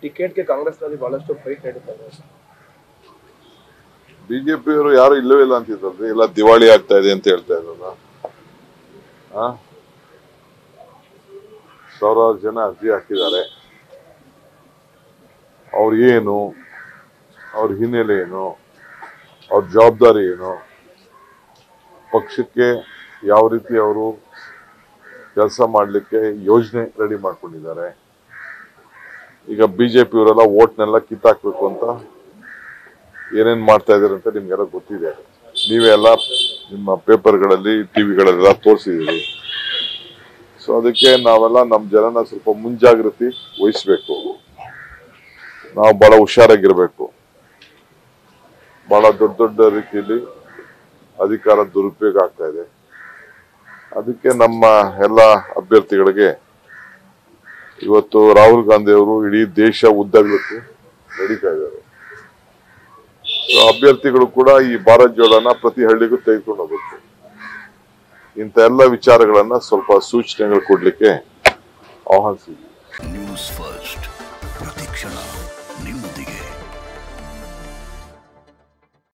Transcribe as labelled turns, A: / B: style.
A: ಟಿಕೆಟ್ಗೆ ಕಾಂಗ್ರೆಸ್ನಲ್ಲಿ ಬಹಳಷ್ಟು ಫೈಟ್ ನಡೀತಾ ಇದೆ
B: ಬಿಜೆಪಿಯವರು ಯಾರು ಇಲ್ಲವೇ ಇಲ್ಲ ಅಂತಿದ್ರಲ್ರಿ ಎಲ್ಲ ದಿವಾಳಿ ಆಗ್ತಾ ಇದೆ ಅಂತ ಹೇಳ್ತಾ ಇದ್ರಲ್ಲ ಆ? ಸಾವಿರಾರು ಜನ ಅರ್ಜಿ ಹಾಕಿದ್ದಾರೆ ಅವ್ರ ಏನು ಅವ್ರ ಹಿನ್ನೆಲೆ ಏನು ಅವ್ರ ಜವಾಬ್ದಾರಿ ಏನು ಪಕ್ಷಕ್ಕೆ ಯಾವ ರೀತಿ ಅವರು ಕೆಲಸ ಮಾಡಲಿಕ್ಕೆ ಯೋಜನೆ ರೆಡಿ ಮಾಡ್ಕೊಂಡಿದ್ದಾರೆ ಈಗ ಬಿಜೆಪಿಯವರೆಲ್ಲ ಓಟ್ನೆಲ್ಲ ಕಿತ್ತಾಕ್ಬೇಕು ಅಂತ ಏನೇನ್ ಮಾಡ್ತಾ ಇದಾರೆ ಅಂತ ನಿಮ್ಗೆಲ್ಲ ಗೊತ್ತಿದೆ ನೀವೇ ಎಲ್ಲ ನಿಮ್ಮ ಪೇಪರ್ಗಳಲ್ಲಿ ಟಿವಿಗಳೆಲ್ಲ ತೋರಿಸಿದ್ದೀರಿ ಸೊ ಅದಕ್ಕೆ ನಾವೆಲ್ಲ ನಮ್ಮ ಜನನ ಸ್ವಲ್ಪ ಮುಂಜಾಗ್ರತೆ ವಹಿಸ್ಬೇಕು ನಾವು ಬಹಳ ಹುಷಾರಾಗಿರ್ಬೇಕು ಬಹಳ ದೊಡ್ಡ ದೊಡ್ಡ ರೀತಿಯಲ್ಲಿ ಅಧಿಕಾರ ದುರುಪಯೋಗ ಆಗ್ತಾ ಇದೆ ಅದಕ್ಕೆ ನಮ್ಮ ಎಲ್ಲ ಅಭ್ಯರ್ಥಿಗಳಿಗೆ ಇವತ್ತು ರಾಹುಲ್ ಗಾಂಧಿ ಅವರು ಇಡೀ ದೇಶ ಉದ್ದಗಲಕ್ಕೂ ನಡೀತಾ ಇದ್ದಾರೆ ಸೊ ಅಭ್ಯರ್ಥಿಗಳು ಕೂಡ ಈ ಭಾರತ್ ಜೋಡೋನ ಪ್ರತಿ ಹಳ್ಳಿಗೂ ತೆಗೆದುಕೊಂಡು ಹೋಗ್ಬೇಕು ಇಂಥ ಎಲ್ಲ ವಿಚಾರಗಳನ್ನ ಸ್ವಲ್ಪ ಸೂಚನೆಗಳು ಕೊಡ್ಲಿಕ್ಕೆ ಆಹ್ವಾನಿಸಿದ್ವಿ
C: ನ್ಯೂಸ್ ಫಸ್ಟ್ ಪ್ರತಿಕ್ಷಣ ನಿಮ್ಮೊಂದಿಗೆ